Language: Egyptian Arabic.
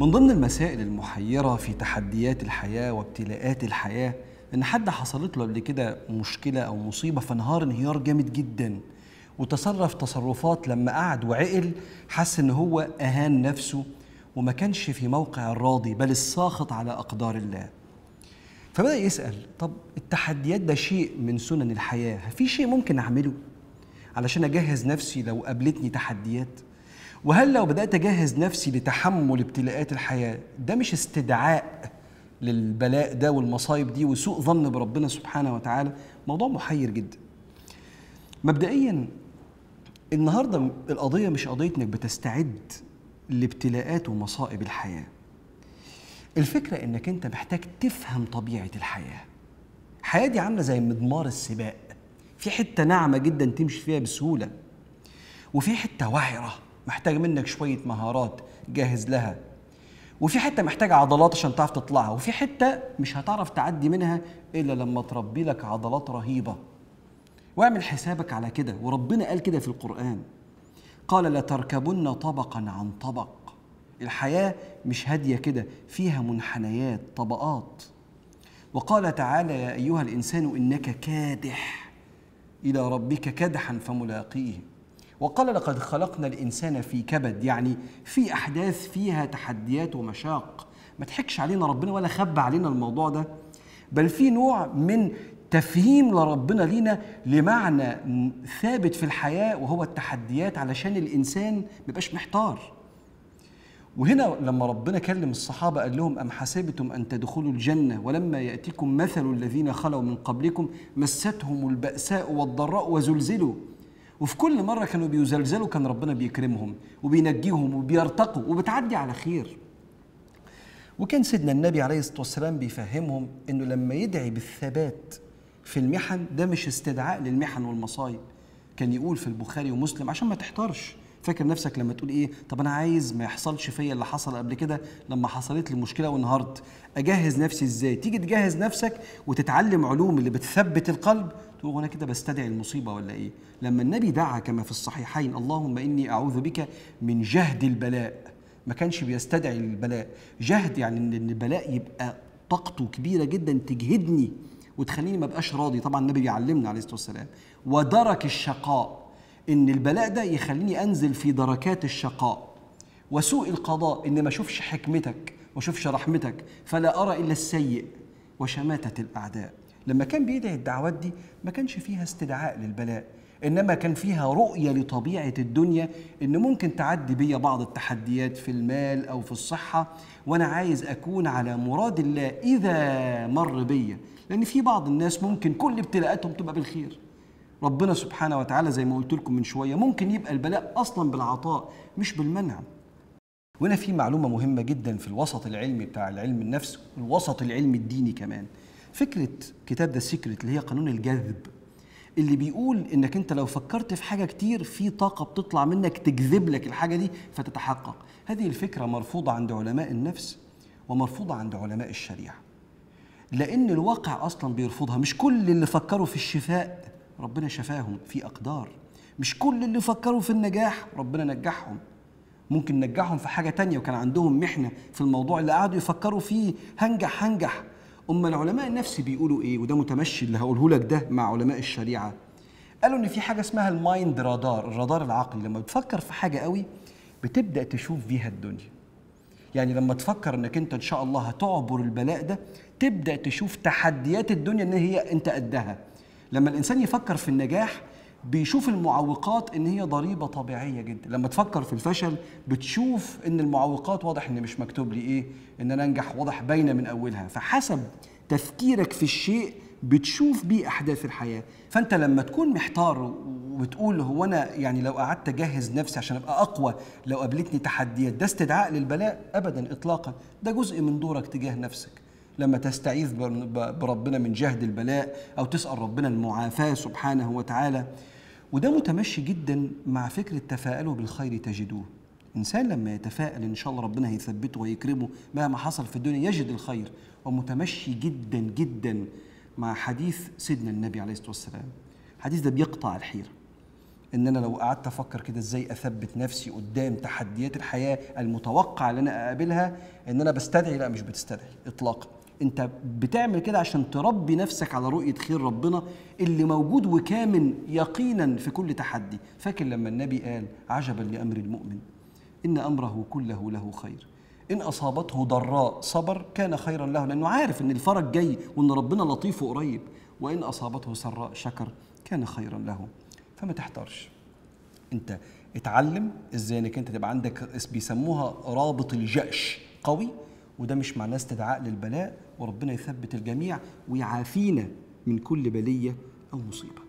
من ضمن المسائل المحيرة في تحديات الحياة وابتلاءات الحياة إن حد حصلت له قبل كده مشكلة أو مصيبة فانهار انهيار جامد جدا وتصرف تصرفات لما قعد وعقل حس إن هو أهان نفسه وما كانش في موقع الراضي بل الساخط على أقدار الله فبدأ يسأل طب التحديات ده شيء من سنن الحياة في شيء ممكن أعمله علشان أجهز نفسي لو قابلتني تحديات وهل لو بدأت أجهز نفسي لتحمل ابتلاءات الحياة ده مش استدعاء للبلاء ده والمصايب دي وسوء ظن بربنا سبحانه وتعالى موضوع محير جدا مبدئيا النهارده القضية مش قضية انك بتستعد لابتلاءات ومصائب الحياة الفكرة انك انت محتاج تفهم طبيعة الحياة الحياة دي عاملة زي مضمار السباق في حتة ناعمة جدا تمشي فيها بسهولة وفي حتة وعرة محتاج منك شوية مهارات جاهز لها وفي حتة محتاجة عضلات عشان تعرف تطلعها وفي حتة مش هتعرف تعدي منها إلا لما تربي لك عضلات رهيبة واعمل حسابك على كده وربنا قال كده في القرآن قال لتركبن طبقا عن طبق الحياة مش هادية كده فيها منحنيات طبقات وقال تعالى يا أيها الإنسان إنك كادح إلى ربك كدحا فملاقيه وقال لقد خلقنا الإنسان في كبد يعني في أحداث فيها تحديات ومشاق ما تحكش علينا ربنا ولا خبى علينا الموضوع ده بل في نوع من تفهيم لربنا لينا لمعنى ثابت في الحياة وهو التحديات علشان الإنسان ما يبقاش محتار وهنا لما ربنا كلم الصحابة قال لهم أم حسبتم أن تدخلوا الجنة ولما يأتيكم مثل الذين خلوا من قبلكم مستهم البأساء والضراء وزلزلوا وفي كل مرة كانوا بيزلزلوا كان ربنا بيكرمهم وبينجيهم وبيرتقوا وبتعدي على خير وكان سيدنا النبي عليه الصلاة والسلام بيفهمهم أنه لما يدعي بالثبات في المحن ده مش استدعاء للمحن والمصايب كان يقول في البخاري ومسلم عشان ما تحتارش فاكر نفسك لما تقول ايه طب انا عايز ما يحصلش فيا اللي حصل قبل كده لما حصلت لي مشكله وانهارت اجهز نفسي ازاي تيجي تجهز نفسك وتتعلم علوم اللي بتثبت القلب تقول انا كده بستدعي المصيبه ولا ايه لما النبي دعا كما في الصحيحين اللهم اني اعوذ بك من جهد البلاء ما كانش بيستدعي البلاء جهد يعني ان البلاء يبقى طاقته كبيره جدا تجهدني وتخليني ما ابقاش راضي طبعا النبي بيعلمنا عليه الصلاه والسلام ودرك الشقاء ان البلاء ده يخليني انزل في دركات الشقاء وسوء القضاء ان ما اشوفش حكمتك ما اشوفش رحمتك فلا ارى الا السيء وشماتة الاعداء لما كان بيدعي الدعوات دي ما كانش فيها استدعاء للبلاء انما كان فيها رؤيه لطبيعه الدنيا ان ممكن تعدي بيا بعض التحديات في المال او في الصحه وانا عايز اكون على مراد الله اذا مر بيا لان في بعض الناس ممكن كل ابتلاءاتهم تبقى بالخير ربنا سبحانه وتعالى زي ما قلت لكم من شويه ممكن يبقى البلاء اصلا بالعطاء مش بالمنع وهنا في معلومه مهمه جدا في الوسط العلمي بتاع العلم النفس والوسط العلمي الديني كمان فكره كتاب ذا سيكريت اللي هي قانون الجذب اللي بيقول انك انت لو فكرت في حاجه كتير في طاقه بتطلع منك تجذب لك الحاجه دي فتتحقق هذه الفكره مرفوضه عند علماء النفس ومرفوضه عند علماء الشريعه لان الواقع اصلا بيرفضها مش كل اللي فكروا في الشفاء ربنا شفاهم في اقدار مش كل اللي فكروا في النجاح ربنا نجحهم ممكن نجحهم في حاجه تانية وكان عندهم محنه في الموضوع اللي قعدوا يفكروا فيه هنجح هنجح أما العلماء النفس بيقولوا إيه وده متمشي اللي هقوله لك ده مع علماء الشريعة قالوا إن في حاجة اسمها المايند رادار الرادار العقلي لما بتفكر في حاجة قوي بتبدأ تشوف بيها الدنيا يعني لما تفكر انك انت ان شاء الله هتعبر البلاء ده تبدا تشوف تحديات الدنيا ان هي انت قدها لما الانسان يفكر في النجاح بيشوف المعوقات ان هي ضريبه طبيعيه جدا لما تفكر في الفشل بتشوف ان المعوقات واضح ان مش مكتوب لي ايه ان انا انجح واضح باينه من اولها فحسب تفكيرك في الشيء بتشوف بيه احداث الحياه فانت لما تكون محتار وبتقول هو انا يعني لو قعدت اجهز نفسي عشان ابقى اقوى لو قابلتني تحديات ده استدعاء للبلاء ابدا اطلاقا ده جزء من دورك تجاه نفسك لما تستعيذ بربنا من جهد البلاء او تسال ربنا المعافاه سبحانه وتعالى وده متمشي جدا مع فكره تفاءلوا بالخير تجدوه انسان لما يتفائل ان شاء الله ربنا هيثبته ويكرمه مهما حصل في الدنيا يجد الخير ومتمشي جدا جدا مع حديث سيدنا النبي عليه الصلاه والسلام الحديث ده بيقطع الحيره ان انا لو قعدت افكر كده ازاي اثبت نفسي قدام تحديات الحياه المتوقع اللي انا اقابلها ان انا بستدعي لا مش بتستدعي اطلاقا انت بتعمل كده عشان تربي نفسك على رؤيه خير ربنا اللي موجود وكامن يقينا في كل تحدي فاكر لما النبي قال عجبا لامر المؤمن ان امره كله له خير ان اصابته ضراء صبر كان خيرا له لانه عارف ان الفرج جاي وان ربنا لطيف وقريب وان اصابته سراء شكر كان خيرا له فما تحتارش انت اتعلم ازاي انك انت تبقى عندك بيسموها رابط الجأش قوي وده مش معناه استدعاء للبلاء وربنا يثبت الجميع ويعافينا من كل بليه او مصيبه